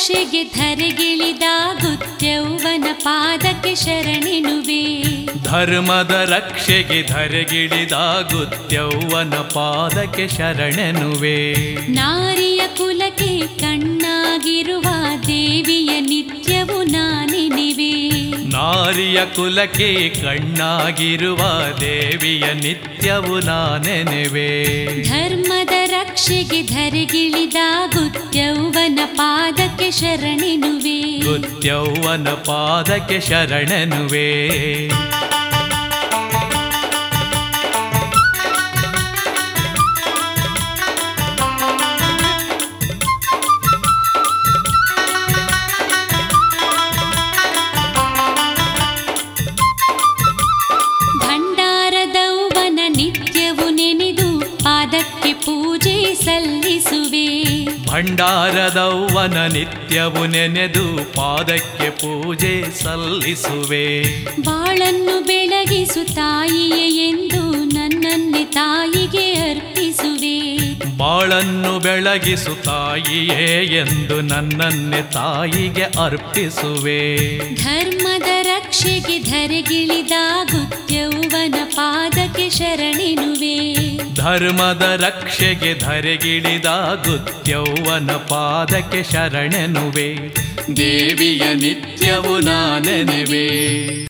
ರಕ್ಷೆಗೆ ಧರೆಗಿಳಿದಾಗುತ್ಯೌವನ ಪಾದಕ್ಕೆ ಶರಣೆನುವೆ ಧರ್ಮದ ರಕ್ಷೆಗೆ ಧರೆಗಿಳಿದಾಗುತ್ಯೌವನ ಪಾದಕ್ಕೆ ಶರಣೆನುವೆ ನಾರಿಯ ಕುಲಕ್ಕೆ ಕಣ್ಣಾಗಿರುವ ದೇವಿಯ ನಿತ್ಯವು ನಾನೆನಿವೆ ನಾರಿಯ ಕುಲಕ್ಕೆ ಕಣ್ಣಾಗಿರುವ ದೇವಿಯ ನಿತ್ಯವು ನಾನೆನೆವೆ ಧರ್ಮದ ರಕ್ಷೆಗೆ ಧರೆಗಿಳಿದಾಗುತ್ಯೌವನ ಪಾದಕ್ಕೆ ಶರಣೆನುವೆ ಗುತ್ಯೌವನ ಪಾದಕ್ಕೆ ಶರಣೆನುವೆ ಭಂಡಾರದೌವನ ನಿತ್ಯವು ನೆನೆದು ಪಾದಕ್ಕೆ ಪೂಜೆ ಸಲ್ಲಿಸುವೆ ಭಂಡಾರದೌವನ ನಿತ್ಯವು ನೆನೆದು ಪಾದಕ್ಕೆ ಪೂಜೆ ಸಲ್ಲಿಸುವೆ ಬಾಳನ್ನು ಬೆಳಗಿಸು ತಾಯಿಯೇ ಎಂದು ನನ್ನನ್ನೇ ತಾಯಿಗೆ ಅರ್ಪಿಸುವೆ ಬಾಳನ್ನು ಬೆಳಗಿಸು ತಾಯಿಯೇ ಎಂದು ನನ್ನನ್ನೇ ತಾಯಿಗೆ ಅರ್ಪಿಸುವೆ ಧರ್ಮದ ರಕ್ಷೆಗೆ ಧರೆಗಿಳಿದಾಗುತ್ಯೌವನ ಪಾದಕ್ಕೆ ಶರಣೆನುವೆ ಧರ್ಮದ ರಕ್ಷೆಗೆ ಧರೆಗಿಳಿದಾಗುತ್ಯೌವನ ಪಾದಕ್ಕೆ ಶರಣೆನುವೆ ದೇವಿಯ ನಿತ್ಯವು ನಾನೆನುವೆ